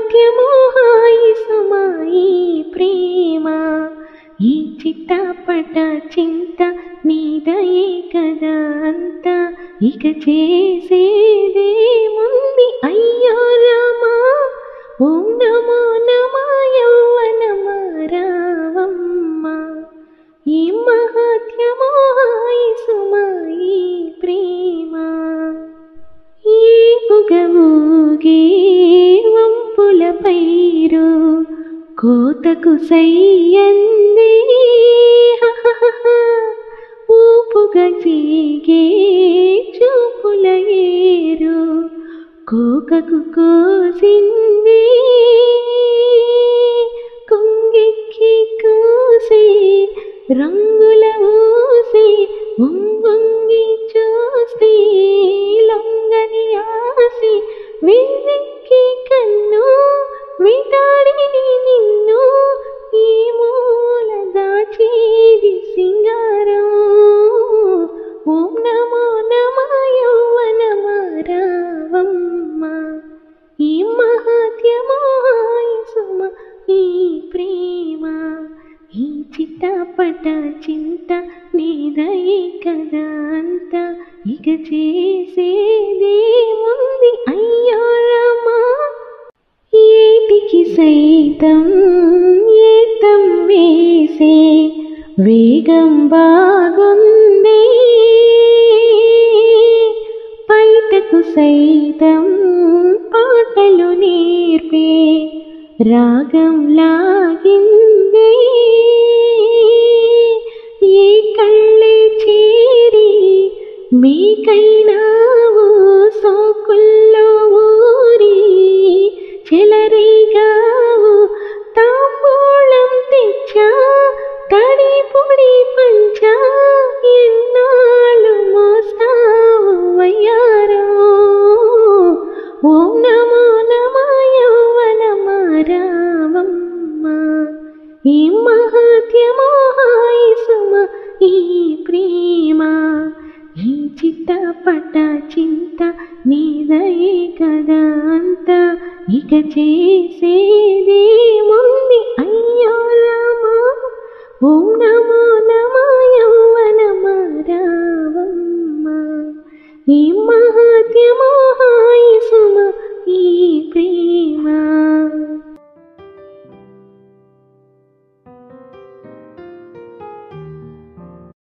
మహత్యము హాయి సుమాయి ప్రేమ ఈ చిట్టపట చింత నీదయే కదా అంత ఇక చేసేదేముంది అయ్యో రామా ఓం నమో నమా యౌవనమ రావమ్మ ఈ మహత్యమో హాయి సుమాయి ప్రేమ ఏపుగవుగే వంపుల పైరు కోతకు సయ్యంది ఊపుగా చీగే చూపుల ఏరు కోకకు కోసింది కుంగిక్కి కూసి రంగుల ఊసి ఉంగొంగి చూసి లొంగని ఆసి వెన్నెక్కి కన్ను విటాడిని నిన్ను ఈ మూల దాచేది సింగారం ఓం నమో నమ యౌవనమ రావమ్మ ఈ మహత్యమో హాయి సుమ ఈ ప్రేమ ఈ చిట్టపట చింత నీదయే కదా అంత ఇక చేసేదేముంది అయ్యో రామా ఏటికి సైతం ఏతం వేసే వేగం బాగుంది బయటకు సైతం పాటలు నేర్పే రాగం లాగింది ఏ కళ్ళే చేరి మీకైనావు సోకుల్లో ఊరి చెలరేగావు తాంబూలం తెచ్చా తడి పొడి పంచా ఎన్నాళ్ళు మోస్తావు వయ్యారో ఓం నమో నమ యౌవనమ రావమ్మ ఈ మహత్యమో హాయి సుమ ఈ ప్రేమ ఈ చిట్టపట చింత నీదయే కదా అంత ఇక చేసేదేముంది అయ్యో రామా ఓం నమో